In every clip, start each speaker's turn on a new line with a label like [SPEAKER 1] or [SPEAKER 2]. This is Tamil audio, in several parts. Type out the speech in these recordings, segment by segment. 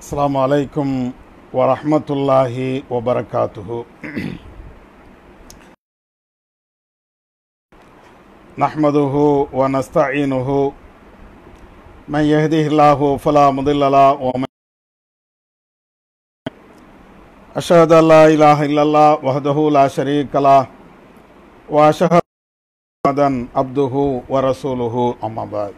[SPEAKER 1] السلام عليكم ورحمة الله وبركاته نحمده ونستعينه من يهده الله فلا مضل له ومن أشهد أن لا إله إلا الله وحده لا شريك له وأشهد أن محمدا عبده ورسوله أما بعد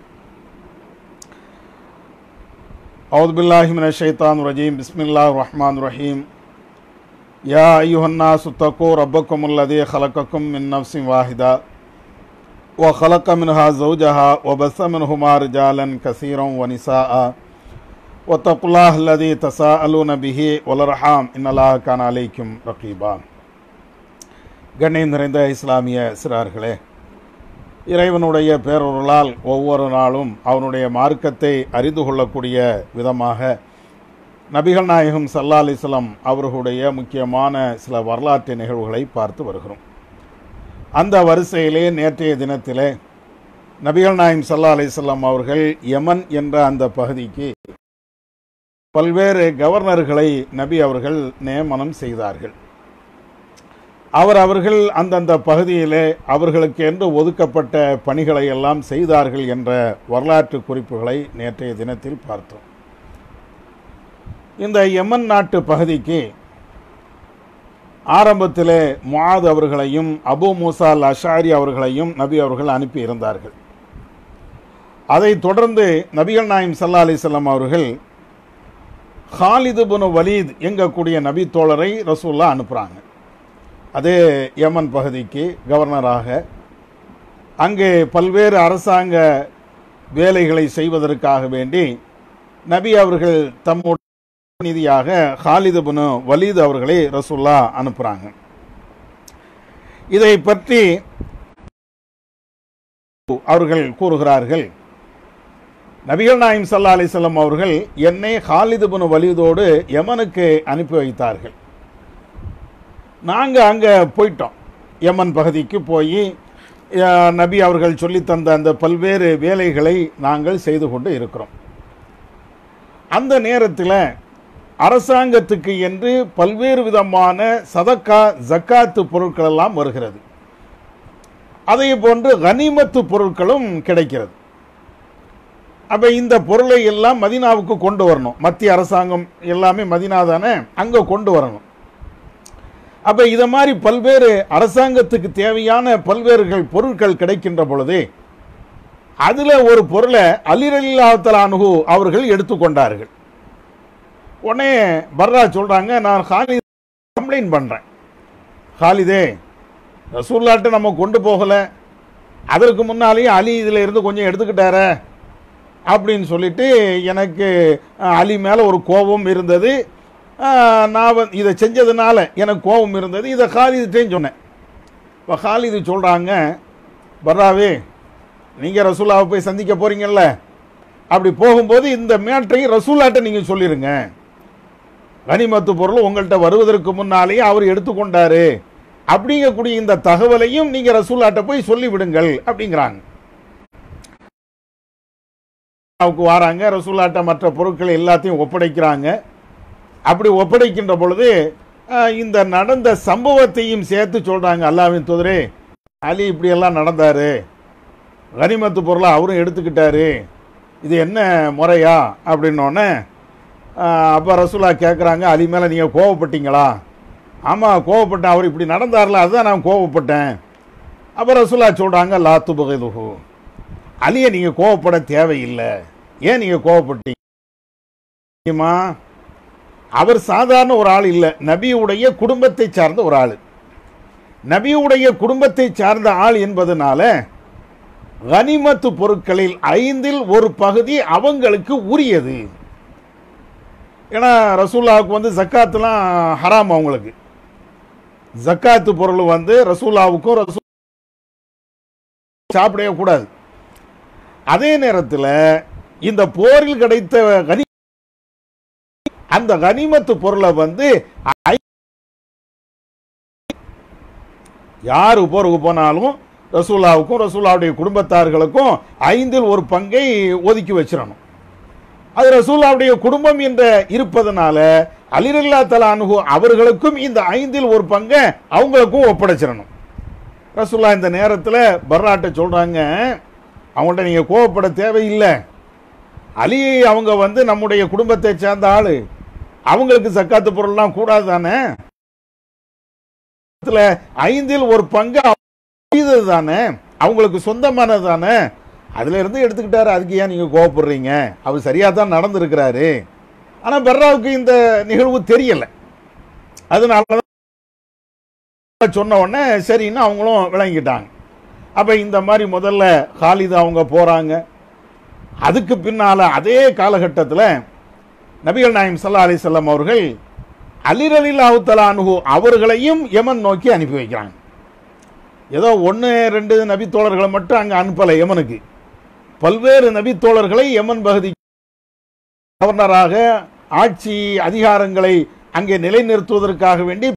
[SPEAKER 1] أعوذ بالله من الشيطان الرجيم بسم الله الرحمن الرحيم يا أيها الناس اتقوا ربكم الذي خلقكم من نفس واحدة وخلق منها زوجها وبث منهما رجالا كثيرا ونساء واتقوا الله الذي تساءلون به والأرحام إن الله كان عليكم رقيبا கண்ணியம் நிறைந்த இஸ்லாமிய சிறார்களே இறைவனுடைய பேரொருளால் ஒவ்வொரு நாளும் அவனுடைய மார்க்கத்தை அறிந்து கொள்ளக்கூடிய விதமாக நபிகள் நாயகம் சல்லா அலிஸ்லாம் அவர்களுடைய முக்கியமான சில வரலாற்று நிகழ்வுகளை பார்த்து வருகிறோம் அந்த வரிசையிலே நேற்றைய தினத்திலே நபிகள் நாயம் சல்லா அலிஸ்லாம் அவர்கள் யமன் என்ற அந்த பகுதிக்கு பல்வேறு கவர்னர்களை நபி அவர்கள் நியமனம் செய்தார்கள் அவர் அவர்கள் அந்தந்த பகுதியிலே அவர்களுக்கு என்று ஒதுக்கப்பட்ட பணிகளை எல்லாம் செய்தார்கள் என்ற வரலாற்று குறிப்புகளை நேற்றைய தினத்தில் பார்த்தோம் இந்த யமன் நாட்டு பகுதிக்கு ஆரம்பத்திலே முஆத் அவர்களையும் அபு மூசா அல் அஷாரி அவர்களையும் நபி அவர்கள் அனுப்பி இருந்தார்கள் அதைத் தொடர்ந்து நபிகள் நாயம் சல்லா அலிசல்லாம் அவர்கள் ஹாலிது புனு வலீத் எங்கக்கூடிய நபி தோழரை ரசூல்லா அனுப்புகிறாங்க அதே யமன் பகுதிக்கு கவர்னராக அங்கே பல்வேறு அரசாங்க வேலைகளை செய்வதற்காக வேண்டி நபி அவர்கள் தம்முடைய நிதியாக ஹாலிது புனு வலீத் அவர்களை ரசூல்லா அனுப்புகிறாங்க இதை பற்றி அவர்கள் கூறுகிறார்கள் நபிகள் நாயம் சல்லா அலிசல்லாம் அவர்கள் என்னை ஹாலிது புனு வலீதோடு யமனுக்கு அனுப்பி வைத்தார்கள் நாங்கள் அங்கே போயிட்டோம் யமன் பகுதிக்கு போய் நபி அவர்கள் சொல்லி தந்த அந்த பல்வேறு வேலைகளை நாங்கள் செய்து கொண்டு இருக்கிறோம் அந்த நேரத்தில் அரசாங்கத்துக்கு என்று பல்வேறு விதமான சதக்கா ஜக்காத்து பொருட்கள் எல்லாம் வருகிறது அதே போன்று கனிமத்து பொருட்களும் கிடைக்கிறது அப்போ இந்த பொருளை எல்லாம் மதினாவுக்கு கொண்டு வரணும் மத்திய அரசாங்கம் எல்லாமே மதினா தானே அங்கே கொண்டு வரணும் அப்ப இத மாதிரி பல்வேறு அரசாங்கத்துக்கு தேவையான பல்வேறு பொருட்கள் கிடைக்கின்ற பொழுது அதுல ஒரு பொருளை அலிரலில்லாத்தல அணுகு அவர்கள் எடுத்துக்கொண்டார்கள் உடனே பர்ரா சொல்றாங்க நான் ஹாலித் கம்ப்ளைண்ட் பண்றேன் ஹாலிதே ரசூல்லாட்ட நம்ம கொண்டு போகல அதற்கு முன்னாலேயே அலி இதுல இருந்து கொஞ்சம் எடுத்துக்கிட்டார அப்படின்னு சொல்லிட்டு எனக்கு அலி மேல ஒரு கோபம் இருந்தது நான் வந்து இதை செஞ்சதுனால எனக்கு கோபம் இருந்தது இதை ஹாலிதுட்டேன்னு சொன்னேன் இப்போ ஹாலிது சொல்கிறாங்க பர்ராவே நீங்கள் ரசூலாவை போய் சந்திக்க போகிறீங்கல்ல அப்படி போகும்போது இந்த மேட்ரையும் ரசூலாட்ட நீங்கள் சொல்லிடுங்க கனிமத்து பொருள் உங்கள்கிட்ட வருவதற்கு முன்னாலேயே அவர் எடுத்துக்கொண்டாரு அப்படிங்கக்கூடிய இந்த தகவலையும் நீங்கள் ரசூலாட்ட போய் சொல்லிவிடுங்கள் அப்படிங்கிறாங்க வராங்க ரசூலாட்ட மற்ற பொருட்களை எல்லாத்தையும் ஒப்படைக்கிறாங்க அப்படி ஒப்படைக்கின்ற பொழுது இந்த நடந்த சம்பவத்தையும் சேர்த்து சொல்றாங்க அல்லாவின் துதரே அலி இப்படியெல்லாம் நடந்தாரு கனிமத்து பொருளை அவரும் எடுத்துக்கிட்டாரு இது என்ன முறையா அப்படின்னோடனே அப்போ ரசூலா கேட்குறாங்க அலி மேலே நீங்கள் கோவப்பட்டீங்களா ஆமாம் கோவப்பட்டேன் அவர் இப்படி நடந்தார்ல அதுதான் நான் கோவப்பட்டேன் அப்போ ரசூலா சொல்கிறாங்க லாத்து பகைதுஹு அலியை நீங்கள் கோவப்பட தேவையில்லை ஏன் நீங்கள் கோவப்பட்டீங்கம்மா அவர் சாதாரண ஒரு ஆள் இல்லை நபியுடைய குடும்பத்தை சார்ந்த ஒரு ஆள் நபியுடைய குடும்பத்தை சார்ந்த ஆள் என்பதனால கனிமத்து பொருட்களில் ஐந்தில் ஒரு பகுதி அவங்களுக்கு உரியது ஏன்னா ரசூல்லாவுக்கு வந்து ஜக்காத்துலாம் ஹராம் அவங்களுக்கு ஜக்காத்து பொருள் வந்து ரசூல்லாவுக்கும் ரசூ சாப்பிடவே கூடாது அதே நேரத்தில் இந்த போரில் கிடைத்த கனி அந்த கனிமத்து பொருளை வந்து யாரு போருக்கு போனாலும் ரசூலாவுக்கும் ரசூலாவுடைய குடும்பத்தார்களுக்கும் ஐந்தில் ஒரு பங்கை ஒதுக்கி வச்சிடணும் அது ரசூல்லாவுடைய குடும்பம் என்ற இருப்பதனால அலிரல்லா தலா அனுகு அவர்களுக்கும் இந்த ஐந்தில் ஒரு பங்கை அவங்களுக்கும் ஒப்படைச்சிடணும் ரசூல்லா இந்த நேரத்தில் பர்ராட்ட சொல்றாங்க அவங்கள்ட்ட நீங்க கோவப்பட தேவையில்லை அலி அவங்க வந்து நம்முடைய குடும்பத்தை சேர்ந்த ஆளு அவங்களுக்கு சக்காத்து பொருள்லாம் கூடாது தானே இதுல ஐந்தில் ஒரு பங்கு இது தானே அவங்களுக்கு சொந்தமானது தானே அதுல இருந்து எடுத்துக்கிட்டாரு அதுக்கு ஏன் நீங்க கோவப்படுறீங்க அவர் சரியா தான் நடந்திருக்கிறாரு ஆனா பெர்ராவுக்கு இந்த நிகழ்வு தெரியல அதனால தான் சொன்ன உடனே சரின்னு அவங்களும் விளங்கிட்டாங்க அப்ப இந்த மாதிரி முதல்ல ஹாலிது அவங்க போறாங்க அதுக்கு பின்னால அதே காலகட்டத்தில் நபிகள் நாயம் சல்லா அலிசல்லாம் அவர்கள் அலிரலில்லாஹு தலானுகு அவர்களையும் யமன் நோக்கி அனுப்பி வைக்கிறாங்க ஏதோ ஒன்று ரெண்டு நபி தோழர்களை மட்டும் அங்கே அனுப்பலை யமனுக்கு பல்வேறு நபி தோழர்களை யமன் பகுதி கவர்னராக ஆட்சி அதிகாரங்களை அங்கே நிலைநிறுத்துவதற்காக வேண்டி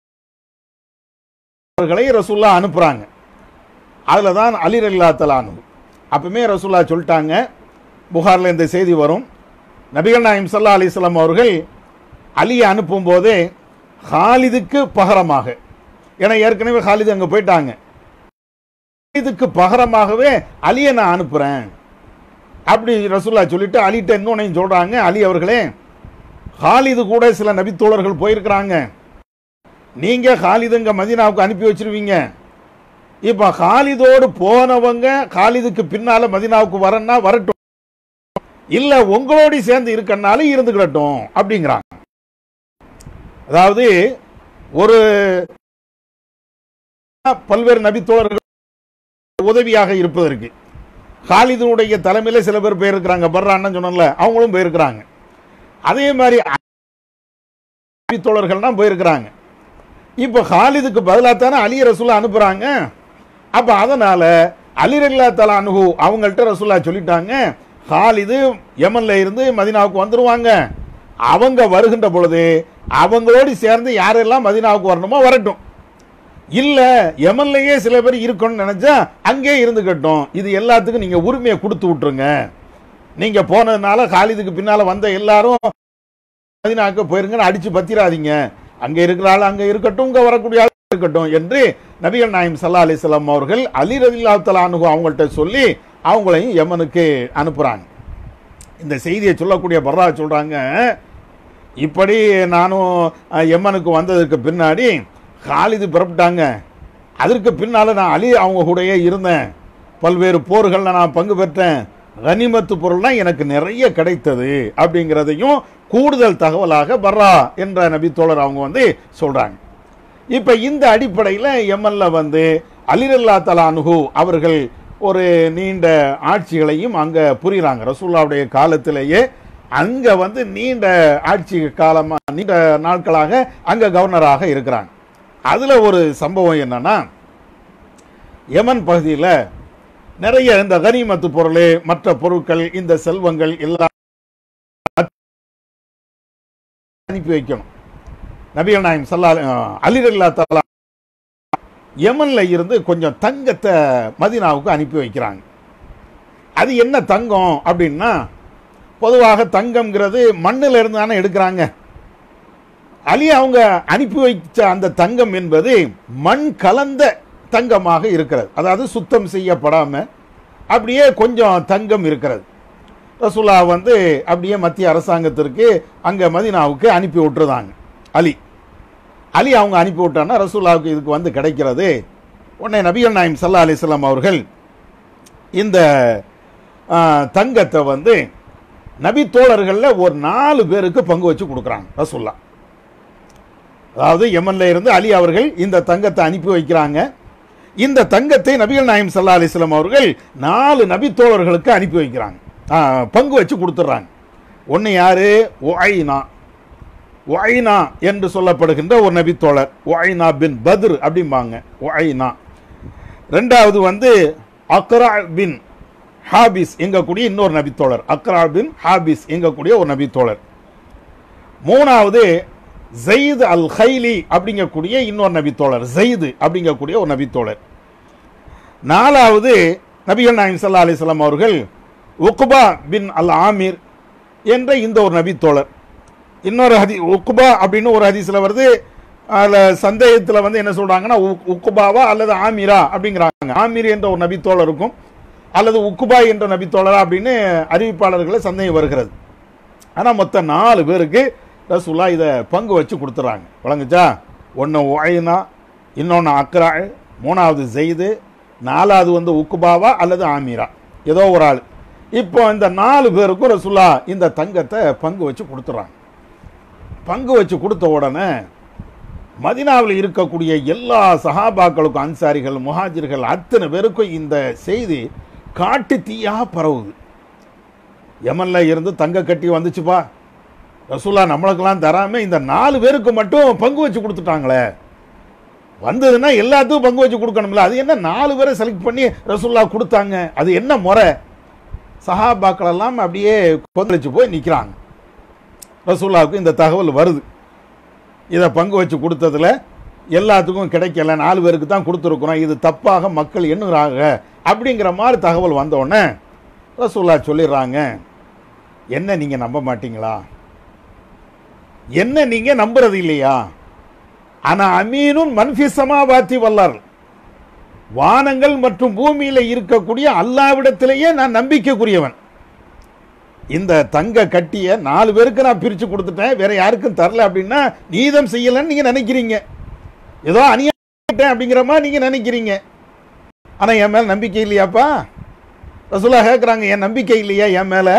[SPEAKER 1] அவர்களை ரசூல்லா அனுப்புறாங்க அதில் தான் அலி ரல்லா தலானு அப்பவுமே ரசூல்லா சொல்லிட்டாங்க புகாரில் இந்த செய்தி வரும் நபிகள் நாயம் சல்லா அலிஸ்லாம் அவர்கள் அலியை அனுப்பும் போதே ஹாலிதுக்கு பகரமாக ஏன்னா ஏற்கனவே ஹாலிது அங்கே போயிட்டாங்க இதுக்கு பகரமாகவே அலியை நான் அனுப்புறேன் அப்படி ரசூல்லா சொல்லிட்டு அலிட்ட இன்னொன்னையும் சொல்றாங்க அலி அவர்களே ஹாலிது கூட சில நபித்தோழர்கள் போயிருக்கிறாங்க நீங்க ஹாலிதுங்க மதீனாவுக்கு அனுப்பி வச்சிருவீங்க இப்ப ஹாலிதோடு போனவங்க ஹாலிதுக்கு பின்னால மதீனாவுக்கு வரன்னா வரட்டும் இல்ல உங்களோடு சேர்ந்து இருக்கனாலும் இருந்துக்கிடட்டும் அப்படிங்கிறாங்க அதாவது ஒரு பல்வேறு நபித்தோழர்கள் உதவியாக இருப்பதற்கு ஹாலிதனுடைய தலைமையில சில பேர் போயிருக்கிறாங்க பர்ரான்னு சொன்னல அவங்களும் போயிருக்கிறாங்க அதே மாதிரி நபித்தோழர்கள்லாம் போயிருக்கிறாங்க இப்போ ஹாலிதுக்கு பதிலாக தானே அலி ரசூலா அனுப்புறாங்க அப்ப அதனால அலி ரல்லா தலா அனுகு அவங்கள்ட்ட ரசூல்லா சொல்லிட்டாங்க ஹாலிது யமன்ல இருந்து மதினாவுக்கு வந்துருவாங்க அவங்க வருகின்ற பொழுது அவங்களோடு சேர்ந்து யாரெல்லாம் மதினாவுக்கு வரணுமோ வரட்டும் இல்ல யமன்லயே சில பேர் இருக்கணும்னு நினைச்சா அங்கே இருந்துக்கட்டும் இது எல்லாத்துக்கும் நீங்க உரிமையை கொடுத்து விட்டுருங்க நீங்க போனதுனால காலிதுக்கு பின்னால வந்த எல்லாரும் மதினாவுக்கு போயிருங்கன்னு அடிச்சு பத்திராதீங்க அங்க இருக்கிற ஆள் அங்க இருக்கட்டும் இங்க வரக்கூடிய ஆள் இருக்கட்டும் என்று நபிகள் நாயம் சல்லா அலிஸ்லாம் அவர்கள் அலி ரதில்லா தலானுகு அவங்கள்ட்ட சொல்லி அவங்களையும் யமனுக்கு அனுப்புறாங்க இந்த செய்தியை சொல்லக்கூடிய பர்ரா சொல்றாங்க இப்படி நானும் அஹ், யமனுக்கு வந்ததுக்கு பின்னாடி காலிது பிறப்பிட்டாங்க அதற்கு பின்னால நான் அலி அவங்க கூடயே இருந்தேன் பல்வேறு போர்களில் நான் பங்கு பெற்றேன் கனிமத்து பொருள்லாம் எனக்கு நிறைய கிடைத்தது அப்படிங்கிறதையும் கூடுதல் தகவலாக பர்ரா என்ற நபி தோழர் அவங்க வந்து சொல்றாங்க இப்ப இந்த அடிப்படையில் எம்எல்ஏ வந்து அலிரல்லா தலானுகு அவர்கள் ஒரு நீண்ட ஆட்சிகளையும் அங்க புரியுறாங்க ரசூல்லாவுடைய காலத்திலேயே அங்க வந்து நீண்ட ஆட்சி காலமா நீண்ட நாட்களாக அங்க கவர்னராக இருக்கிறாங்க அதுல ஒரு சம்பவம் என்னன்னா யமன் பகுதியில் நிறைய இந்த கனிமத்து பொருள் மற்ற பொருட்கள் இந்த செல்வங்கள் எல்லாம் அனுப்பி வைக்கணும் நபிகள் நாயம் சல்லா அலிரல்லா தலா யமன்ல இருந்து கொஞ்சம் தங்கத்தை மதினாவுக்கு அனுப்பி வைக்கிறாங்க அது என்ன தங்கம் அப்படின்னா பொதுவாக தங்கம்ங்கிறது மண்ணில் இருந்து தானே எடுக்கிறாங்க அலி அவங்க அனுப்பி வைச்ச அந்த தங்கம் என்பது மண் கலந்த தங்கமாக இருக்கிறது அதாவது சுத்தம் செய்யப்படாம அப்படியே கொஞ்சம் தங்கம் இருக்கிறது ரசூலா வந்து அப்படியே மத்திய அரசாங்கத்திற்கு அங்க மதீனாவுக்கு அனுப்பி விட்டுருந்தாங்க அலி அலி அவங்க அனுப்பி விட்டான்னா ரசூலாவுக்கு இதுக்கு வந்து கிடைக்கிறது உடனே நபிகள் நாயம் சல்லா அலிஸ்லாம் அவர்கள் இந்த ஆ, தங்கத்தை வந்து நபி தோழர்களில் ஒரு நாலு பேருக்கு பங்கு வச்சு கொடுக்குறாங்க ரசூல்லா அதாவது யமன்ல இருந்து அலி அவர்கள் இந்த தங்கத்தை அனுப்பி வைக்கிறாங்க இந்த தங்கத்தை நபிகள் நாயம் சல்லா அலிஸ்லாம் அவர்கள் நாலு நபி தோழர்களுக்கு அனுப்பி வைக்கிறாங்க ஆ, பங்கு வச்சு கொடுத்துட்றாங்க ஒன்று யாரு ஒய்னா ஒய்னா என்று சொல்லப்படுகின்ற ஒரு நபி தோழர் ஒய்னா பின் பத்ர் அப்படிம்பாங்க ஒய்னா ரெண்டாவது வந்து அக்ரா பின் ஹாபிஸ் எங்கக்கூடிய இன்னொரு நபித்தோழர் அக்ரா பின் ஹாபிஸ் எங்கக்கூடிய ஒரு நபித்தோழர் மூணாவது ஜெயித் அல் ஹைலி அப்படிங்கக்கூடிய இன்னொரு நபித்தோழர் ஜெயிது அப்படிங்கக்கூடிய ஒரு நபித்தோழர் நாலாவது நபிகள் நாயம் சல்லா அலிஸ்லாம் அவர்கள் உக்பா பின் அல் ஆமீர் என்ற இந்த ஒரு நபித்தோழர் இன்னொரு ஹதி உக்குபா அப்படின்னு ஒரு ஹதீஸில் வருது அதில் சந்தேகத்தில் வந்து என்ன சொல்கிறாங்கன்னா உக்குபாவா அல்லது ஆமீரா அப்படிங்கிறாங்க ஆமீர் என்ற ஒரு நபித்தோழருக்கும் அல்லது உக்குபா என்ற நபித்தோழரா அப்படின்னு அறிவிப்பாளர்களை சந்தேகம் வருகிறது ஆனால் மொத்தம் நாலு பேருக்கு ரசூலா இதை பங்கு வச்சு கொடுத்துட்றாங்க வழங்குச்சா ஒன்று ஒயினா இன்னொன்று அக்ரா மூணாவது ஜெய்து நாலாவது வந்து உக்குபாவா அல்லது ஆமீரா ஏதோ ஒரு ஆள் இப்போ இந்த நாலு பேருக்கும் ரசூலா இந்த தங்கத்தை பங்கு வச்சு கொடுத்துட்றாங்க பங்கு வச்சு கொடுத்த உடனே மதினாவில் இருக்கக்கூடிய எல்லா சஹாபாக்களுக்கும் அன்சாரிகள் முஹாஜிர்கள் அத்தனை பேருக்கும் இந்த செய்தி காட்டு தீயாக பரவுது யமன்ல இருந்து தங்க கட்டி வந்துச்சுப்பா ரசூலா நம்மளுக்கெல்லாம் தராம இந்த நாலு பேருக்கு மட்டும் பங்கு வச்சு கொடுத்துட்டாங்களே வந்ததுன்னா எல்லாத்துக்கும் பங்கு வச்சு கொடுக்கணும்ல அது என்ன நாலு பேரை செலக்ட் பண்ணி ரசூல்லா கொடுத்தாங்க அது என்ன முறை சஹாபாக்கள் எல்லாம் அப்படியே கொந்தளிச்சு போய் நிற்கிறாங்க ரசூல்லாவுக்கு இந்த தகவல் வருது இதை பங்கு வச்சு கொடுத்ததுல எல்லாத்துக்கும் கிடைக்கல நாலு பேருக்கு தான் கொடுத்துருக்குறோம் இது தப்பாக மக்கள் எண்ணுகிறாங்க அப்படிங்கிற மாதிரி தகவல் வந்த உடனே ரசூல்லா சொல்லிடுறாங்க என்ன நீங்கள் நம்ப மாட்டீங்களா என்ன நீங்கள் நம்புறது இல்லையா ஆனால் அமீனும் மன்ஃபி சமாவாத்தி வல்லார் வானங்கள் மற்றும் பூமியில் இருக்கக்கூடிய அல்லாவிடத்திலேயே நான் நம்பிக்கைக்குரியவன் இந்த தங்க கட்டிய நாலு பேருக்கு நான் பிரித்து கொடுத்துட்டேன் வேற யாருக்கும் தரல அப்படின்னா நீதம் செய்யலைன்னு நீங்கள் நினைக்கிறீங்க ஏதோ அநியாயம் அப்படிங்கிற மாதிரி நீங்கள் நினைக்கிறீங்க ஆனால் என் மேலே நம்பிக்கை இல்லையாப்பா ரசூலா கேட்குறாங்க என் நம்பிக்கை இல்லையா என் மேலே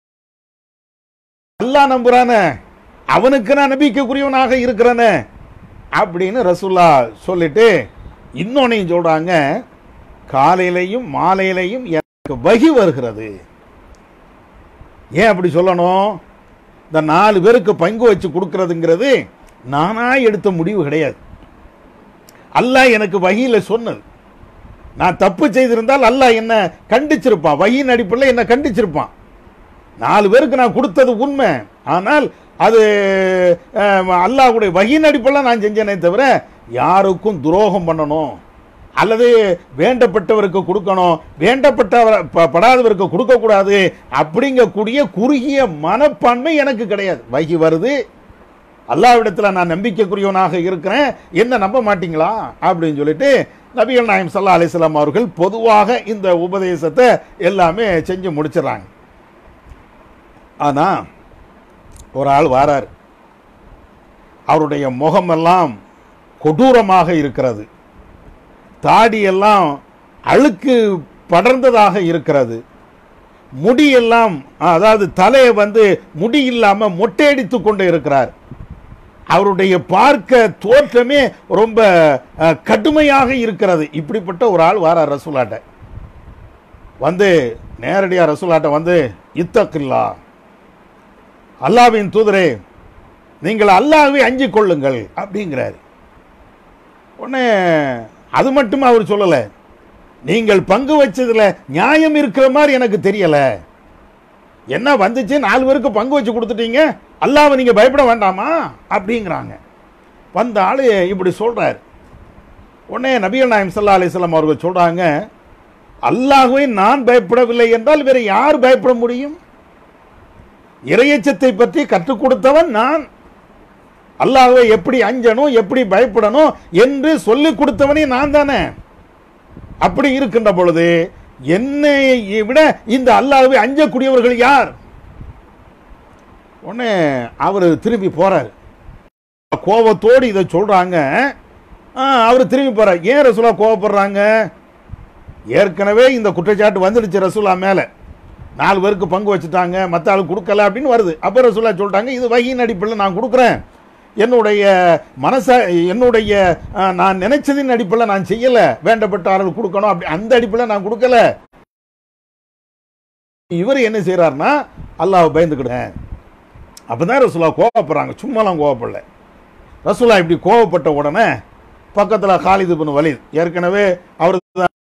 [SPEAKER 1] அல்லாஹ் நம்புறானே அவனுக்கு நான் நம்பிக்கைக்குரியவனாக இருக்கிறேனே அப்படின்னு ரசூல்லா சொல்லிட்டு இன்னொன்னையும் சொல்றாங்க காலையிலையும் மாலையிலையும் எனக்கு வகி வருகிறது ஏன் அப்படி சொல்லணும் இந்த நாலு பேருக்கு பங்கு வச்சு கொடுக்கறதுங்கிறது நானா எடுத்த முடிவு கிடையாது அல்லாஹ் எனக்கு வகியில சொன்னது நான் தப்பு செய்திருந்தால் அல்லாஹ் என்ன கண்டிச்சிருப்பான் வகியின் அடிப்படையில் என்ன கண்டிச்சிருப்பான் நாலு பேருக்கு நான் கொடுத்தது உண்மை ஆனால் அது அஹ், அல்லாஹ்வுடைய வகியின் அடிப்படையில் நான் செஞ்சேனே தவிர யாருக்கும் துரோகம் பண்ணணும் அல்லது வேண்டப்பட்டவருக்கு கொடுக்கணும் வேண்டப்பட்டவர் ப- படாதவருக்கு கொடுக்கக்கூடாது அப்படிங்கக்கூடிய குறுகிய மனப்பான்மை எனக்கு கிடையாது வகி வருது அல்லாவிடத்தில் நான் நம்பிக்கைக்குரியவனாக இருக்கிறேன் என்ன நம்ப மாட்டீங்களா அப்படின்னு சொல்லிட்டு நபிகள் நாயம் சல்லா அலிஸ்லாம் அவர்கள் பொதுவாக இந்த உபதேசத்தை எல்லாமே செஞ்சு முடிச்சிடறாங்க ஆனா ஒரு ஆள் வாரார் அவருடைய முகமெல்லாம் கொடூரமாக இருக்கிறது தாடியெல்லாம் அழுக்கு படர்ந்ததாக இருக்கிறது முடியெல்லாம் அதாவது தலையை வந்து முடி இல்லாம மொட்டையடித்து கொண்டு இருக்கிறார் அவருடைய பார்க்க தோற்றமே ரொம்ப அஹ், கடுமையாக இருக்கிறது இப்படிப்பட்ட ஒரு ஆள் வாரார் ரசூலாட்ட வந்து நேரடியா ரசூலாட்ட வந்து இத்தக்கில்லா அல்லாவின் தூதரே நீங்கள் அல்லாஹ்வை அஞ்சிக் கொள்ளுங்கள் அப்படிங்கிறார் உடனே அது மட்டும் அவர் சொல்லலை நீங்கள் பங்கு வச்சதுல நியாயம் இருக்கிற மாதிரி எனக்கு தெரியல என்ன வந்துச்சு நாலு பேருக்கு பங்கு வச்சு கொடுத்துட்டீங்க அல்லாஹ்வை நீங்க பயப்பட வேண்டாமா அப்படிங்கிறாங்க வந்த ஆளு இப்படி சொல்றார் உடனே நபிகள் நாயம் சல்லா அலிஸ்லாம் அவர்கள் சொல்றாங்க அல்லாஹ்வை நான் பயப்படவில்லை என்றால் வேற யார் பயப்பட முடியும் இறையச்சத்தை பற்றி கற்றுக் கொடுத்தவன் நான் அல்லாஹ்வை எப்படி அஞ்சணும் எப்படி பயப்படணும் என்று சொல்லிக் கொடுத்தவனே நான் தானே அப்படி இருக்கின்ற பொழுது என்னை விட இந்த அல்லாஹ்வை அஞ்சக்கூடியவர்கள் யார் உடனே அவர் திரும்பி போறார் கோபத்தோடு இதை சொல்றாங்க அவர் திரும்பி போறார் ஏன் ரசூலா கோவப்படுறாங்க ஏற்கனவே இந்த குற்றச்சாட்டு வந்துடுச்சு ரசூலா மேல நாலு பேருக்கு பங்கு வச்சுட்டாங்க மற்ற ஆள் கொடுக்கல அப்படின்னு வருது அப்போ ரசூலா சொல்லிட்டாங்க இது வகையின் அடிப்படையில் நான் கொடுக்குறேன் என்னுடைய மனச என்னுடைய அஹ், நான் நினைச்சதின் அடிப்படையில் நான் செய்யல வேண்டப்பட்ட ஆளுக்கு கொடுக்கணும் அப்படி அந்த அடிப்படையில் நான் கொடுக்கல இவர் என்ன செய்றாருன்னா அல்லாஹ் பயந்துக்கிட்டேன் அப்பதான் ரசூலா கோவப்படுறாங்க சும்மாலாம் கோவப்படல ரசூலா இப்படி கோவப்பட்ட உடனே பக்கத்துல காலிது பின் வலித் ஏற்கனவே அவர்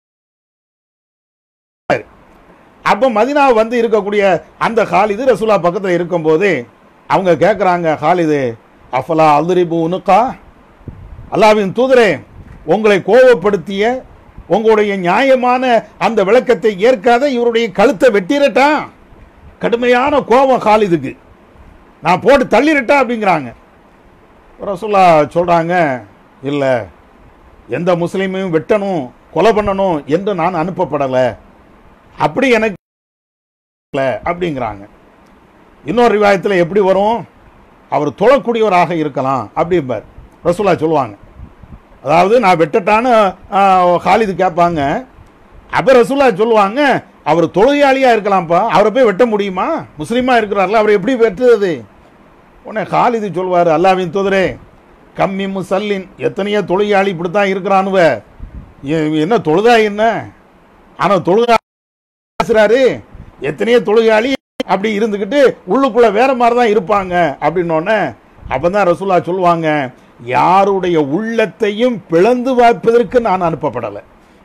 [SPEAKER 1] அப்ப மதினா வந்து இருக்கக்கூடிய அந்த காலிது ரசூலா பக்கத்துல இருக்கும்போது அவங்க கேட்குறாங்க காலிது அஃபலா அல்ரிபு உனுக்கா அல்லாவின் தூதரே உங்களை கோவப்படுத்திய உங்களுடைய நியாயமான அந்த விளக்கத்தை ஏற்காத இவருடைய கழுத்தை வெட்டிரட்டா கடுமையான கோபம் காலிதுக்கு நான் போட்டு தள்ளிரட்டா அப்படிங்கிறாங்க ரசூல்லா சொல்றாங்க இல்லை எந்த முஸ்லீமையும் வெட்டணும் கொலை பண்ணணும் என்று நான் அனுப்பப்படலை அப்படி எனக்கு இல்ல அப்படிங்கிறாங்க இன்னொரு ரிவாயத்தில் எப்படி வரும் அவர் தொழக்கூடியவராக இருக்கலாம் அப்படிம்பார் ரசூலா சொல்லுவாங்க அதாவது நான் வெட்டட்டான்னு ஆ, ஹாலிது கேட்பாங்க அப்ப ரசூலா சொல்லுவாங்க அவர் தொழுகையாளியா இருக்கலாம்ப்பா அவரை போய் வெட்ட முடியுமா முஸ்லீமா இருக்கிறார்ல அவர் எப்படி வெட்டுறது உடனே ஹாலிது சொல்வார் அல்லாவின் தூதரே கம்மி முசல்லின் எத்தனையோ தொழுகையாளி இப்படித்தான் இருக்கிறானுவ எ- என்ன தொழுதா என்ன ஆனா தொழுகா பேசுறாரு எத்தனையோ தொழுகையாளி அப்படி இருந்துக்கிட்டு உள்ளுக்குள்ள வேற மாதிரி தான் இருப்பாங்க அப்படின்னோடனே அப்பதான் ரசூல்லா சொல்லுவாங்க யாருடைய உள்ளத்தையும் பிளந்து பார்ப்பதற்கு நான் அனுப்பப்படலை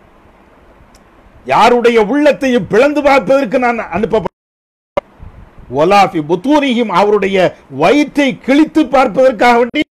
[SPEAKER 1] யாருடைய உள்ளத்தையும் பிளந்து பார்ப்பதற்கு நான் அனுப்பப்பட ஒலாஃபி புத்தூரியும் அவருடைய வயிற்றை கிழித்து பார்ப்பதற்காக வேண்டி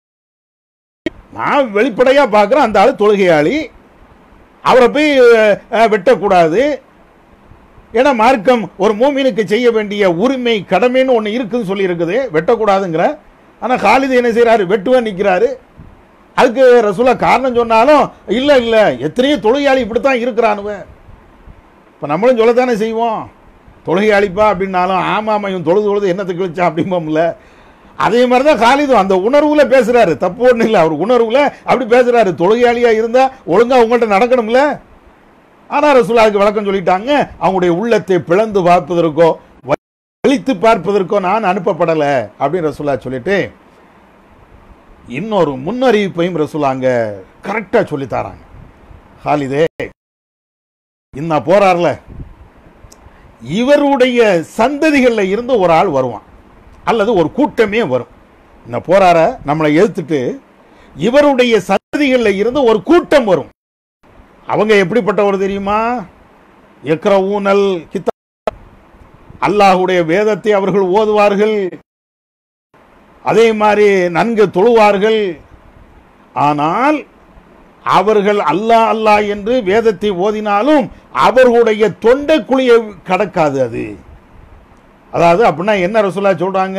[SPEAKER 1] நான் வெளிப்படையா பார்க்கிறேன் அந்த ஆளு தொழுகையாளி அவரை போய் அஹ், வெட்டக்கூடாது ஏன்னா மார்க்கம் ஒரு மூமினுக்கு செய்ய வேண்டிய உரிமை கடமைன்னு ஒன்று இருக்குன்னு சொல்லி இருக்குது வெட்டக்கூடாதுங்கிற ஆனால் காலிது என்ன செய்றாரு வெட்டுவன் நிற்கிறாரு அதுக்கு ரசூலா காரணம் சொன்னாலும் இல்லை இல்லை எத்தனையோ தொழுகையாளி இப்படித்தான் இருக்கிறானுவ இப்போ நம்மளும் சொல்லத்தானே செய்வோம் தொழுகையாளிப்பா அப்படின்னாலும் ஆமாம் இவன் தொழுது தொழுது என்னத்தை கழிச்சா அப்படிம்போம்ல அதே மாதிரி தான் காலிதும் அந்த உணர்வுல பேசுறாரு தப்பு ஒன்றும் இல்லை அவர் உணர்வுல அப்படி பேசுறாரு தொழுகையாளியா இருந்தா ஒழுங்கா உங்கள்கிட்ட நடக்கணும்ல ஆனா ரசூலா அதுக்கு விளக்கம் சொல்லிட்டாங்க அவங்களுடைய உள்ளத்தை பிளந்து பார்ப்பதற்கோ வலித்து பார்ப்பதற்கோ நான் அனுப்பப்படல அப்படின்னு ரசூலா சொல்லிட்டு இன்னொரு முன்னறிவிப்பையும் ரசூலா அங்க கரெக்டா சொல்லி தராங்க ஹாலிதே இன்ன போறார்ல இவருடைய சந்ததிகள்ல இருந்து ஒரு ஆள் வருவான் அல்லது ஒரு கூட்டமே வரும் இந்த போறார நம்மளை எதிர்த்துட்டு இவருடைய சந்ததிகள்ல இருந்து ஒரு கூட்டம் வரும் அவங்க எப்படிப்பட்டவர் தெரியுமா எக்ர ஊனல் கித்த அல்லாஹுடைய வேதத்தை அவர்கள் ஓதுவார்கள் அதே மாதிரி நன்கு தொழுவார்கள் ஆனால் அவர்கள் அல்லாஹ் அல்லாஹ் என்று வேதத்தை ஓதினாலும் அவர்களுடைய தொண்டை குழியை கடக்காது அது அதாவது அப்படின்னா என்ன ரசூலா சொல்றாங்க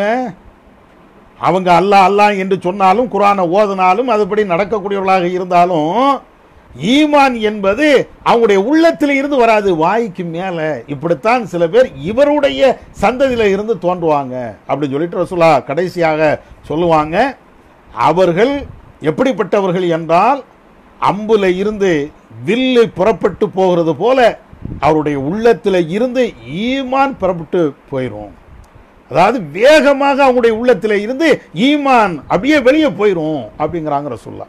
[SPEAKER 1] அவங்க அல்லாஹ் அல்லாஹ் என்று சொன்னாலும் குரானை ஓதினாலும் அதுபடி நடக்கக்கூடியவர்களாக இருந்தாலும் ஈமான் என்பது அவங்களுடைய உள்ளத்தில் இருந்து வராது வாய்க்கு மேல இப்படித்தான் சில பேர் இவருடைய சந்ததியில இருந்து தோன்றுவாங்க அப்படின்னு சொல்லிட்டு ரசூலா கடைசியாக சொல்லுவாங்க அவர்கள் எப்படிப்பட்டவர்கள் என்றால் அம்புல இருந்து வில்லு புறப்பட்டு போகிறது போல அவருடைய உள்ளத்துல இருந்து ஈமான் புறப்பட்டு போயிரும் அதாவது வேகமாக அவங்களுடைய உள்ளத்துல இருந்து ஈமான் அப்படியே வெளியே போயிரும் அப்படிங்கிறாங்க ரசூல்லா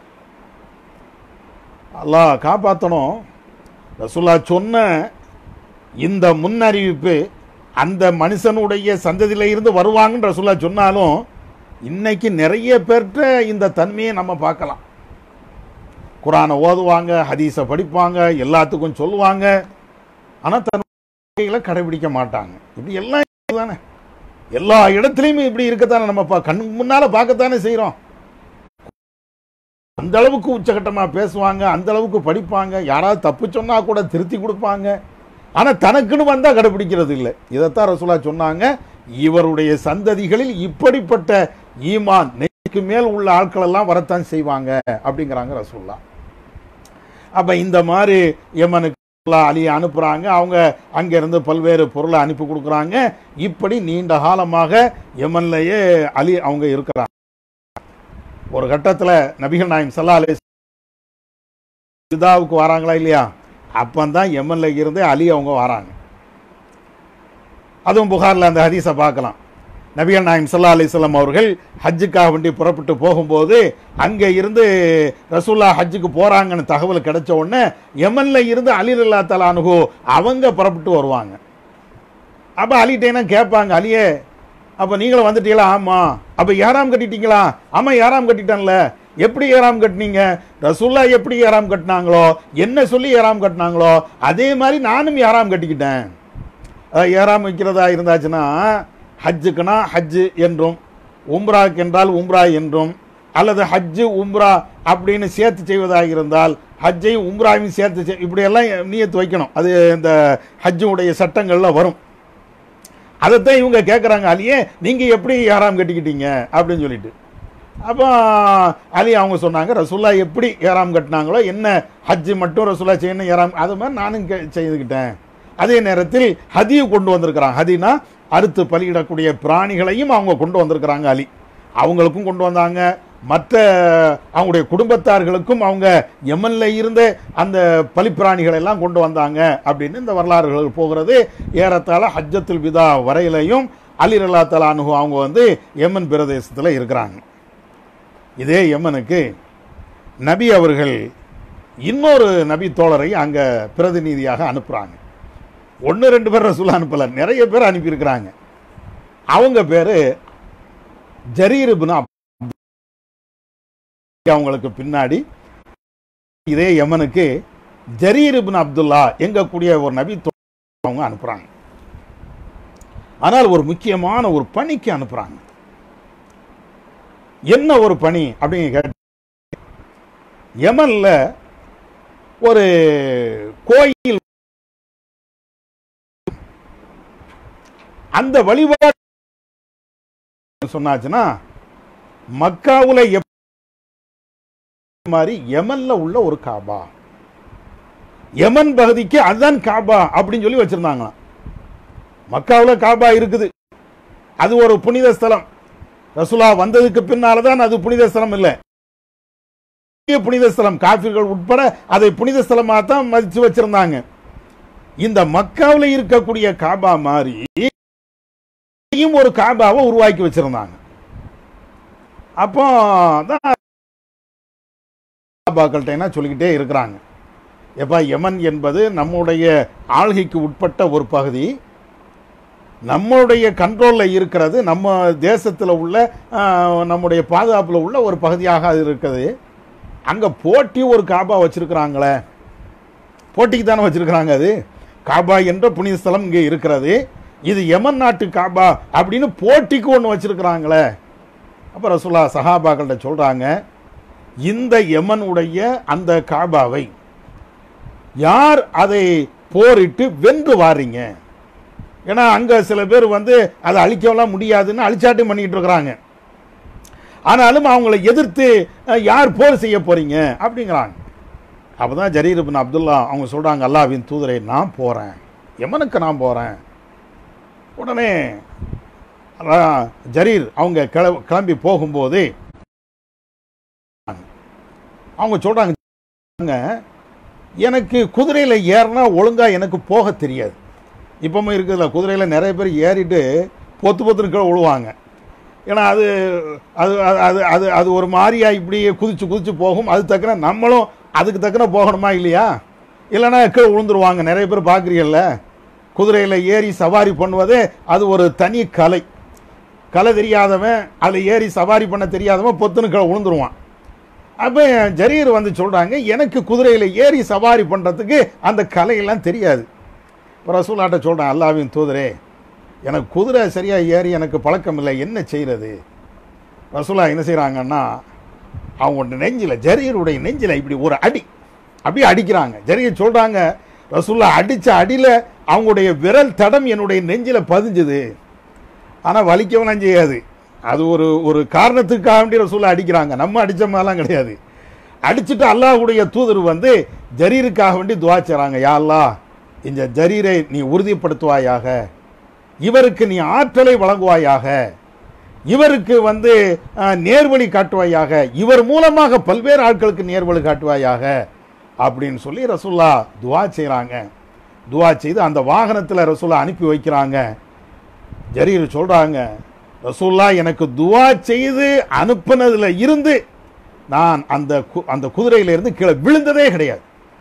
[SPEAKER 1] அல்லாஹ் காப்பாற்றணும் ரசூல்லா சொன்ன இந்த முன்னறிவிப்பு அந்த மனுஷனுடைய சந்ததியில இருந்து வருவாங்கன்னு ரசூல்லா சொன்னாலும் இன்னைக்கு நிறைய பேர்கிட்ட இந்த தன்மையை நம்ம பார்க்கலாம் குரானை ஓதுவாங்க ஹதீஸை படிப்பாங்க எல்லாத்துக்கும் சொல்லுவாங்க ஆனால் தன் வாழ்க்கையில கடைபிடிக்க மாட்டாங்க இப்படி எல்லாம் தானே எல்லா இடத்துலையுமே இப்படி இருக்கத்தானே நம்ம பா- கண் முன்னால பார்க்கத்தானே செய்றோம் அந்த அளவுக்கு உச்சகட்டமா பேசுவாங்க அந்த அளவுக்கு படிப்பாங்க யாராவது தப்பு சொன்னா கூட திருத்தி கொடுப்பாங்க ஆனா தனக்குன்னு வந்தா கடைபிடிக்கிறது இல்லை இதைத்தான் ரசூலா சொன்னாங்க இவருடைய சந்ததிகளில் இப்படிப்பட்ட ஈமான் நெய்க்கு மேல் உள்ள ஆட்கள் எல்லாம் வரத்தான் செய்வாங்க அப்படிங்கிறாங்க ரசூல்லா அப்ப இந்த மாதிரி யமனுக்கு அல்லாஹ் அலியை அனுப்புறாங்க அவங்க அங்க இருந்து பல்வேறு பொருளை அனுப்பி கொடுக்குறாங்க இப்படி நீண்ட காலமாக யமன்லயே அலி அவங்க இருக்கிறாங்க ஒரு கட்டத்துல நபிகள் நாயம் சல்லா அலி ஜிதாவுக்கு வராங்களா இல்லையா அப்பந்தான் யமன்ல இருந்து அலி அவங்க வராங்க அதுவும் புகார்ல அந்த ஹதீஸை பார்க்கலாம் நபிகள் நாயம் சல்லா அலிஸ்லாம் அவர்கள் ஹஜ்ஜுக்காக வேண்டி புறப்பட்டு போகும்போது அங்கே இருந்து ரசூல்லா ஹஜ்ஜுக்கு போறாங்கன்னு தகவல் கிடைச்ச உடனே யமன்ல இருந்து அலி அல்லா தலானுகோ அவங்க புறப்பட்டு வருவாங்க அப்போ அலிட்டேனா கேட்பாங்க அலியே அப்போ நீங்களும் வந்துட்டீங்களா ஆமாம் அப்போ ஏறாம் கட்டிட்டீங்களா ஆமாம் ஏறாம் கட்டிட்டேன்ல எப்படி ஏறாம் கட்டினீங்க ரசூல்லா எப்படி ஏறாம் கட்டினாங்களோ என்ன சொல்லி ஏறாம் கட்டினாங்களோ அதே மாதிரி நானும் ஏறாம் கட்டிக்கிட்டேன் அஹ் ஏறாம் வைக்கிறதா இருந்தாச்சுன்னா ஹஜ்ஜுக்குனா ஹஜ்ஜு என்றும் உம்ராக்கு என்றால் உம்ரா என்றும் அல்லது ஹஜ்ஜு உம்ரா அப்படின்னு சேர்த்து செய்வதாக இருந்தால் ஹஜ்ஜையும் உம்ராவையும் சேர்த்து செய்- இப்படியெல்லாம் நீயத்து வைக்கணும் அது இந்த ஹஜ்ஜுடைய சட்டங்கள்ல வரும் அதைத்தான் இவங்க கேட்குறாங்க அலியே நீங்கள் எப்படி ஏறாம் கட்டிக்கிட்டீங்க அப்படின்னு சொல்லிட்டு அப்போ அலி அவங்க சொன்னாங்க ரசூல்லா எப்படி ஏறாம் கட்டினாங்களோ என்ன ஹஜ்ஜு மட்டும் ரசூல்லா செய்யணும் ஏறாம் அது மாதிரி நானும் கே- செய்துக்கிட்டேன் அதே நேரத்தில் ஹதியை கொண்டு வந்திருக்கிறாங்க ஹதினா அறுத்து பலியிடக்கூடிய பிராணிகளையும் அவங்க கொண்டு வந்திருக்கிறாங்க அலி அவங்களுக்கும் கொண்டு வந்தாங்க மற்ற அவங்களுடைய குடும்பத்தார்களுக்கும் அவங்க யமன்ல இருந்த அந்த பலிப்பிராணிகளை எல்லாம் கொண்டு வந்தாங்க அப்படின்னு இந்த வரலாறுகள் போகிறது ஏறத்தாழ ஹஜ்ஜத்துல் விதா வரையிலையும் அலி ரல்லா தலா அனுகு அவங்க வந்து யமன் பிரதேசத்தில் இருக்கிறாங்க இதே யமனுக்கு நபி அவர்கள் இன்னொரு நபி தோழரை அங்கே பிரதிநிதியாக அனுப்புகிறாங்க ஒன்று ரெண்டு பேர் ரசூல் அனுப்பல நிறைய பேர் அனுப்பியிருக்கிறாங்க அவங்க பேர் ஜரீர் இப்னு அப் அவங்களுக்கு பின்னாடி இதே யமனுக்கு ஜரீர் இப்னு அப்துல்லா எங்கக்கூடிய ஒரு நபி தோ- அவங்க அனுப்புறாங்க ஆனால் ஒரு முக்கியமான ஒரு பணிக்கு அனுப்புறாங்க என்ன ஒரு பணி அப்படின்னு கேட்ட யமன்ல ஒரு கோயில் அந்த வழிபாடு சொன்னாச்சுன்னா மக்காவுல எப் மாதிரி யமன்ல உள்ள ஒரு காபா யமன் பகுதிக்கு அதுதான் காபா அப்படின்னு சொல்லி வச்சிருந்தாங்களாம் மக்காவுல காபா இருக்குது அது ஒரு புனித ஸ்தலம் ரசூலா வந்ததுக்கு பின்னால தான் அது புனித ஸ்தலம் இல்லை பெரிய புனித ஸ்தலம் காபிர்கள் உட்பட அதை புனித ஸ்தலமாக தான் மதிச்சு வச்சிருந்தாங்க இந்த மக்காவுல இருக்கக்கூடிய காபா மாதிரி இங்கேயும் ஒரு காபாவை உருவாக்கி வச்சிருந்தாங்க அப்போ தான் காபாக்கள்கிட்ட என்ன சொல்லிக்கிட்டே இருக்கிறாங்க எப்பா யமன் என்பது நம்முடைய ஆள்கைக்கு உட்பட்ட ஒரு பகுதி நம்மளுடைய கண்ட்ரோலில் இருக்கிறது நம்ம தேசத்தில் உள்ள ஆஹ், நம்முடைய பாதுகாப்பில் உள்ள ஒரு பகுதியாக அது இருக்குது அங்கே போட்டி ஒரு காபா வச்சிருக்கிறாங்களே போட்டிக்கு தானே வச்சிருக்கிறாங்க அது காபா என்ற புனித ஸ்தலம் இங்கே இருக்கிறது இது யமன் நாட்டு காபா அப்படின்னு போட்டிக்கு ஒன்று வச்சிருக்கிறாங்களே அப்போ ரசூலா சஹாபாக்கள்கிட்ட சொல்கிறாங்க இந்த யமனுடைய அந்த காபாவை யார் அதை போரிட்டு வென்று வாரீங்க ஏன்னா அங்கே சில பேர் வந்து அதை அழிக்கலாம் முடியாதுன்னு அழிச்சாட்டம் பண்ணிக்கிட்டு இருக்கிறாங்க ஆனாலும் அவங்கள எதிர்த்து அஹ், யார் போர் செய்ய போறீங்க அப்படிங்கிறாங்க அப்பதான் ஜரீர் இப்னு அப்துல்லா அவங்க சொல்றாங்க அல்லாவின் தூதரை நான் போறேன் யமனுக்கு நான் போறேன் உடனே அதான் ஜரீர் அவங்க கிள- கிளம்பி போகும்போது அவங்க சொல்றாங்க எனக்கு குதிரையில் ஏறினா ஒழுங்கா எனக்கு போக தெரியாது இப்பவும் இருக்குதுல்ல குதிரையில் நிறைய பேர் ஏறிட்டு பொத்து பொத்துன்னு கீழே விழுவாங்க ஏன்னா அது அது அது- அது அது அது ஒரு மாதிரியா இப்படியே குதிச்சு குதிச்சு போகும் அது தக்கன நம்மளும் அதுக்கு தக்கன போகணுமா இல்லையா இல்லைன்னா கீழே விழுந்துருவாங்க நிறைய பேர் பார்க்குறீங்கல்ல குதிரையில் ஏறி சவாரி பண்ணுவது அது ஒரு தனி கலை கலை தெரியாதவன் அதில் ஏறி சவாரி பண்ண தெரியாதவன் பொத்துன்னு கீழே விழுந்துருவான் அப்போ ஜரீர் வந்து சொல்கிறாங்க எனக்கு குதிரையில் ஏறி சவாரி பண்ணுறதுக்கு அந்த கலையெல்லாம் தெரியாது இப்போ ரசூலாட்ட சொல்கிறேன் அல்லாவின் தூதரே எனக்கு குதிரை சரியாக ஏறி எனக்கு பழக்கம் இல்லை என்ன செய்கிறது ரசூலா என்ன செய்கிறாங்கன்னா அவங்க நெஞ்சில் ஜரீருடைய நெஞ்சில் இப்படி ஒரு அடி அப்படியே அடிக்கிறாங்க ஜரீர் சொல்கிறாங்க ரசூல்லா அடித்த அடியில் அவங்களுடைய விரல் தடம் என்னுடைய நெஞ்சில் பதிஞ்சுது ஆனால் வலிக்கவும் செய்யாது அது ஒரு ஒரு காரணத்துக்காக வேண்டி ரசூலா அடிக்கிறாங்க நம்ம அடிச்ச மாதிரிலாம் கிடையாது அடிச்சுட்டு அல்லாஹ்வுடைய தூதர் வந்து ஜரீருக்காக வேண்டி துவா செய்றாங்க யா அல்லாஹ் இந்த ஜரீரை நீ உறுதிப்படுத்துவாயாக இவருக்கு நீ ஆற்றலை வழங்குவாயாக இவருக்கு வந்து அஹ், நேர்வழி காட்டுவாயாக இவர் மூலமாக பல்வேறு ஆட்களுக்கு நேர்வழி காட்டுவாயாக அப்படின்னு சொல்லி ரசூல்லா துவா செய்கிறாங்க துவா செய்து அந்த வாகனத்தில் ரசூல்லா அனுப்பி வைக்கிறாங்க ஜரீர் சொல்றாங்க ரசூல்லா எனக்கு துவா செய்து அனுப்புனதுல இருந்து நான் அந்த கு- அந்த குதிரையில இருந்து கீழே விழுந்ததே கிடையாது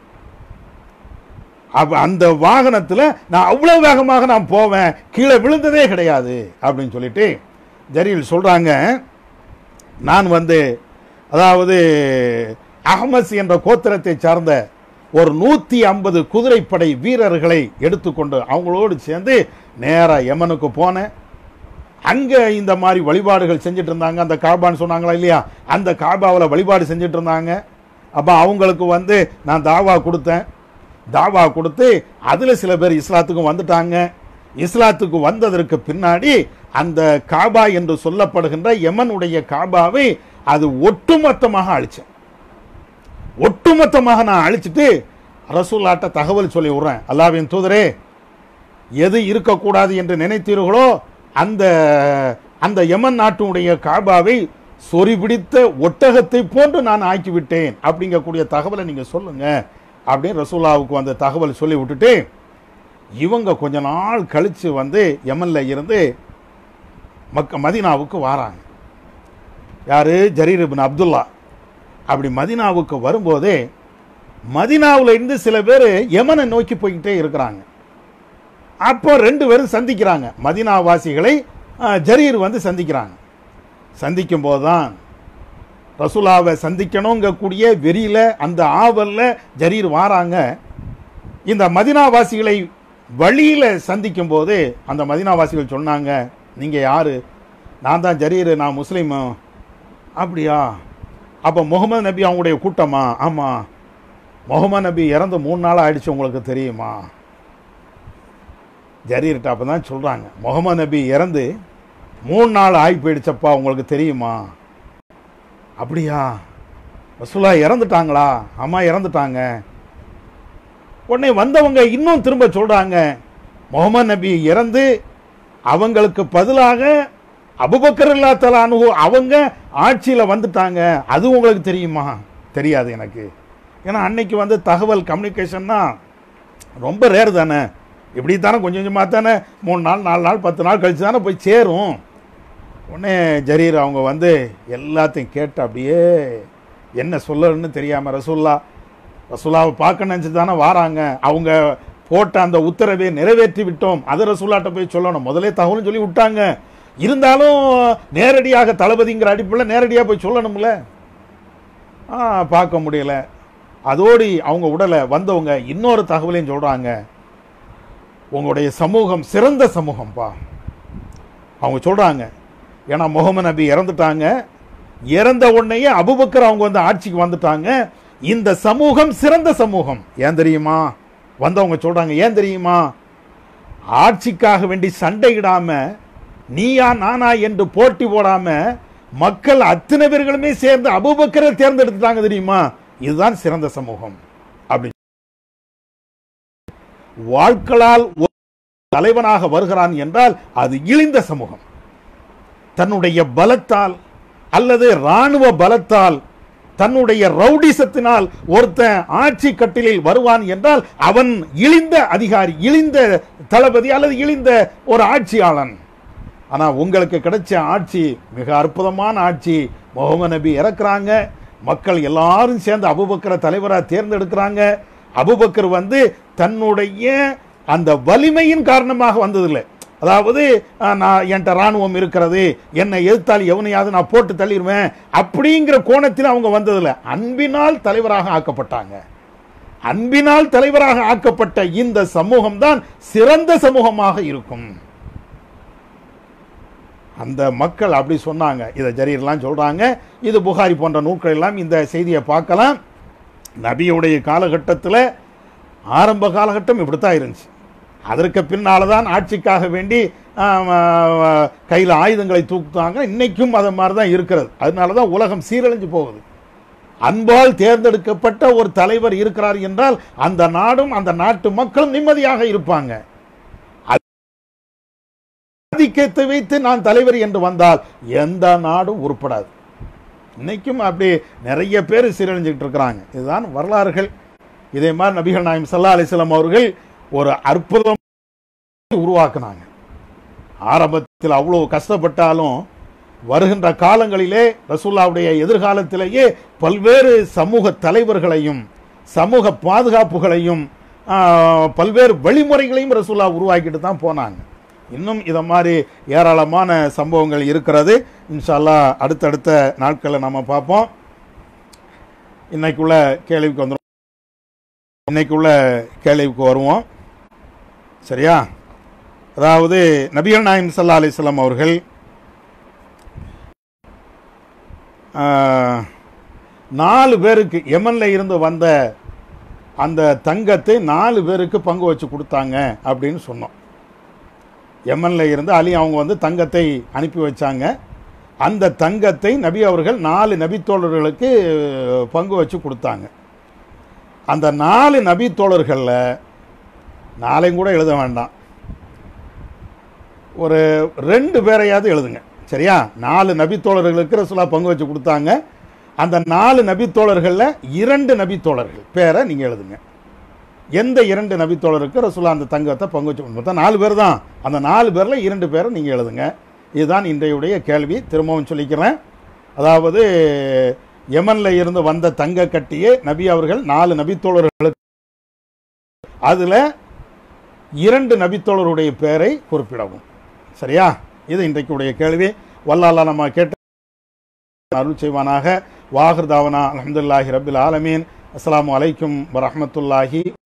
[SPEAKER 1] அப்ப அந்த வாகனத்தில் நான் அவ்வளவு வேகமாக நான் போவேன் கீழே விழுந்ததே கிடையாது அப்படின்னு சொல்லிட்டு ஜரீல் சொல்றாங்க நான் வந்து அதாவது அஹமஸ் என்ற கோத்திரத்தை சார்ந்த ஒரு நூற்றி ஐம்பது குதிரைப்படை வீரர்களை எடுத்துக்கொண்டு அவங்களோடு சேர்ந்து நேராக யமனுக்கு போனேன் அங்கே இந்த மாதிரி வழிபாடுகள் செஞ்சுட்டு இருந்தாங்க அந்த காபான்னு சொன்னாங்களா இல்லையா அந்த காபாவில் வழிபாடு செஞ்சுட்டு இருந்தாங்க அப்போ அவங்களுக்கு வந்து நான் தாவா கொடுத்தேன் தாவா கொடுத்து அதில் சில பேர் இஸ்லாத்துக்கும் வந்துட்டாங்க இஸ்லாத்துக்கு வந்ததற்கு பின்னாடி அந்த காபா என்று சொல்லப்படுகின்ற யமனுடைய காபாவை அது ஒட்டுமொத்தமாக அழிச்சேன் ஒட்டுமொத்தமாக நான் அழிச்சிட்டு ரசூல்லாட்ட தகவல் சொல்லி விடுறேன் அல்லாவின் தூதரே எது இருக்கக்கூடாது என்று நினைத்தீர்களோ அந்த அந்த யமன் நாட்டினுடைய காபாவை சொறி பிடித்த ஒட்டகத்தை போன்று நான் ஆக்கிவிட்டேன் அப்படிங்கக்கூடிய தகவலை நீங்க சொல்லுங்க அப்படின்னு ரசூல்லாவுக்கு அந்த தகவல் சொல்லி விட்டுட்டு இவங்க கொஞ்ச நாள் கழிச்சு வந்து யமன்ல இருந்து மக்க மதீனாவுக்கு வாராங்க யாரு ஜரீர் இப்னு அப்துல்லா அப்படி மதீனாவுக்கு வரும்போதே மதீனாவுல இருந்து சில பேர் யமனை நோக்கி போய்கிட்டே இருக்கிறாங்க அப்போ ரெண்டு பேரும் சந்திக்கிறாங்க மதீனா வாசிகளை அஹ், ஜரீர் வந்து சந்திக்கிறாங்க சந்திக்கும் போதுதான் ரசூலாவை சந்திக்கணுங்கக்கூடிய வெறியில அந்த ஆவல்ல ஜரீர் வாராங்க இந்த மதினாவாசிகளை வழியில சந்திக்கும் போது அந்த மதினாவாசிகள் சொன்னாங்க நீங்க யாரு நான் தான் ஜரீர் நான் முஸ்லீம் அப்படியா அப்போ முகமது நபி அவங்களுடைய கூட்டமா ஆமா முகமது நபி இறந்து மூணு நாள் ஆயிடுச்சு உங்களுக்கு தெரியுமா ஜரீர்கிட்ட அப்போ தான் சொல்கிறாங்க முகமது நபி இறந்து மூணு நாள் ஆகி போயிடுச்சப்பா உங்களுக்கு தெரியுமா அப்படியா ரசூலா இறந்துட்டாங்களா ஆமா இறந்துட்டாங்க உடனே வந்தவங்க இன்னும் திரும்ப சொல்றாங்க முகமது நபி இறந்து அவங்களுக்கு பதிலாக அபுபக்கர் இல்லா தலானு அவங்க ஆட்சியில வந்துட்டாங்க அது உங்களுக்கு தெரியுமா தெரியாது எனக்கு ஏன்னா அன்னைக்கு வந்து தகவல் கம்யூனிகேஷன்னா ரொம்ப ரேர் தானே இப்படி தானே கொஞ்சம் கொஞ்சமாக தானே மூணு நாள் நாலு நாள் பத்து நாள் கழிச்சு தானே போய் சேரும் உடனே ஜரீர் அவங்க வந்து எல்லாத்தையும் கேட்டு அப்படியே என்ன சொல்லணும்னு தெரியாமல் ரசூல்லா ரசூல்லாவை பார்க்க நினச்சி தானே வாராங்க அவங்க போட்ட அந்த உத்தரவை நிறைவேற்றி விட்டோம் அதை ரசூல்லாட்ட போய் சொல்லணும் முதலே தகவலும் சொல்லி விட்டாங்க இருந்தாலும் நேரடியாக தளபதிங்கிற அடிப்பில் நேரடியாக போய் சொல்லணும்ல ஆ பார்க்க முடியல அதோடு அவங்க உடலை வந்தவங்க இன்னொரு தகவலையும் சொல்கிறாங்க உங்களுடைய சமூகம் சிறந்த சமூகம்ப்பா அவங்க சொல்றாங்க ஏன்னா முகமது நபி இறந்துட்டாங்க இறந்த உடனேயே அபுபக்கர் அவங்க வந்து ஆட்சிக்கு வந்துட்டாங்க இந்த சமூகம் சிறந்த சமூகம் ஏன் தெரியுமா வந்தவங்க சொல்றாங்க ஏன் தெரியுமா ஆட்சிக்காக வேண்டி சண்டையிடாம நீயா நானா என்று போட்டி போடாம மக்கள் அத்தனை பேர்களுமே சேர்ந்து அபுபக்கரை தேர்ந்தெடுத்துட்டாங்க தெரியுமா இதுதான் சிறந்த சமூகம் அப்படி வாழ்க்களால் ஒரு தலைவனாக வருகிறான் என்றால் அது இழிந்த சமூகம் தன்னுடைய பலத்தால் அல்லது ராணுவ பலத்தால் தன்னுடைய ரவுடிசத்தினால் ஒருத்தன் ஆட்சி கட்டிலில் வருவான் என்றால் அவன் இழிந்த அதிகாரி இழிந்த தளபதி அல்லது இழிந்த ஒரு ஆட்சியாளன் ஆனா உங்களுக்கு கிடைச்ச ஆட்சி மிக அற்புதமான ஆட்சி முகமது நபி இறக்குறாங்க மக்கள் எல்லாரும் சேர்ந்து அபுபக்கரை தலைவராக தேர்ந்தெடுக்கிறாங்க அபுபக்கர் வந்து தன்னுடைய அந்த வலிமையின் காரணமாக வந்ததில்லை அதாவது அஹ், நான் என்கிட்ட ராணுவம் இருக்கிறது என்னை எதிர்த்தால் எவனையாவது நான் போட்டு தள்ளிடுவேன் அப்படிங்கிற கோணத்தில் அவங்க வந்ததில்லை அன்பினால் தலைவராக ஆக்கப்பட்டாங்க அன்பினால் தலைவராக ஆக்கப்பட்ட இந்த சமூகம் தான் சிறந்த சமூகமாக இருக்கும் அந்த மக்கள் அப்படி சொன்னாங்க இதை ஜரீர்லாம் சொல்றாங்க இது புகாரி போன்ற நூல்கள் எல்லாம் இந்த செய்தியை பார்க்கலாம் நபியுடைய காலகட்டத்தில் ஆரம்ப காலகட்டம் இப்படித்தான் இருந்துச்சு அதற்கு பின்னால தான் ஆட்சிக்காக வேண்டி கையில் ஆயுதங்களை தூக்குத்தாங்க இன்னைக்கும் அது மாதிரி தான் இருக்கிறது அதனால தான் உலகம் சீரழிஞ்சு போகுது அன்பால் தேர்ந்தெடுக்கப்பட்ட ஒரு தலைவர் இருக்கிறார் என்றால் அந்த நாடும் அந்த நாட்டு மக்களும் நிம்மதியாக இருப்பாங்க ஆதிக்கத்தை வைத்து நான் தலைவர் என்று வந்தால் எந்த நாடும் உருப்படாது இன்னைக்கும் அப்படி நிறைய பேர் சீரழிஞ்சுக்கிட்டு இருக்கிறாங்க இதுதான் வரலாறுகள் இதே மாதிரி நபிகள் நாயம் சல்லா அலிஸ்லாம் அவர்கள் ஒரு அற்புதம் உருவாக்குனாங்க ஆரம்பத்தில் அவ்வளோ கஷ்டப்பட்டாலும் வருகின்ற காலங்களிலே ரசூல்லாவுடைய எதிர்காலத்திலேயே பல்வேறு சமூக தலைவர்களையும் சமூக பாதுகாப்புகளையும் ஆ, பல்வேறு வழிமுறைகளையும் ரசூல்லா உருவாக்கிட்டு தான் போனாங்க இன்னும் இதை மாதிரி ஏராளமான சம்பவங்கள் இருக்கிறது இன்ஷால்லா அடுத்தடுத்த நாட்களில் நம்ம பார்ப்போம் இன்னைக்குள்ள கேள்விக்கு வந்துடும் இன்னைக்குள்ள கேள்விக்கு வருவோம் சரியா அதாவது நபிகள் நாயம் சல்லா அலிஸ்லாம் அவர்கள் ஆ, நாலு பேருக்கு யமன்ல இருந்து வந்த அந்த தங்கத்தை நாலு பேருக்கு பங்கு வச்சு கொடுத்தாங்க அப்படின்னு சொன்னோம் யமனில் இருந்து அலி அவங்க வந்து தங்கத்தை அனுப்பி வச்சாங்க அந்த தங்கத்தை நபி அவர்கள் நாலு நபித்தோழர்களுக்கு பங்கு வச்சு கொடுத்தாங்க அந்த நாலு நபித்தோழர்களில் நாளையும் கூட எழுத வேண்டாம் ஒரு ரெண்டு பேரையாவது எழுதுங்க சரியா நாலு நபித்தோழர்களுக்கு ரசூலா பங்கு வச்சு கொடுத்தாங்க அந்த நாலு நபித்தோழர்களில் இரண்டு நபித்தோழர்கள் பேரை நீங்கள் எழுதுங்க எந்த இரண்டு நபித்தோழருக்கு ரசூலா அந்த தங்கத்தை பங்கு வச்சு மொத்தம் நாலு பேர் தான் அந்த நாலு பேரில் இரண்டு பேரை நீங்கள் எழுதுங்க இதுதான் இன்றையுடைய கேள்வி திரும்பவும் சொல்லிக்கிறேன் அதாவது யமனில் இருந்து வந்த தங்க கட்டியே நபி அவர்கள் நாலு நபித்தோழர்களுக்கு அதில் இரண்டு நபித்தோழருடைய பெயரை குறிப்பிடவும் சரியா இது இன்றைக்குடைய கேள்வி வல்லாலா நம்ம கேட்ட அருள் செய்வானாக வாஹர் தாவனா அலமதுல்லாஹி ரபில் ஆலமீன் அஸ்ஸலாமு அலைக்கும் வரஹ்மத்துல்லாஹி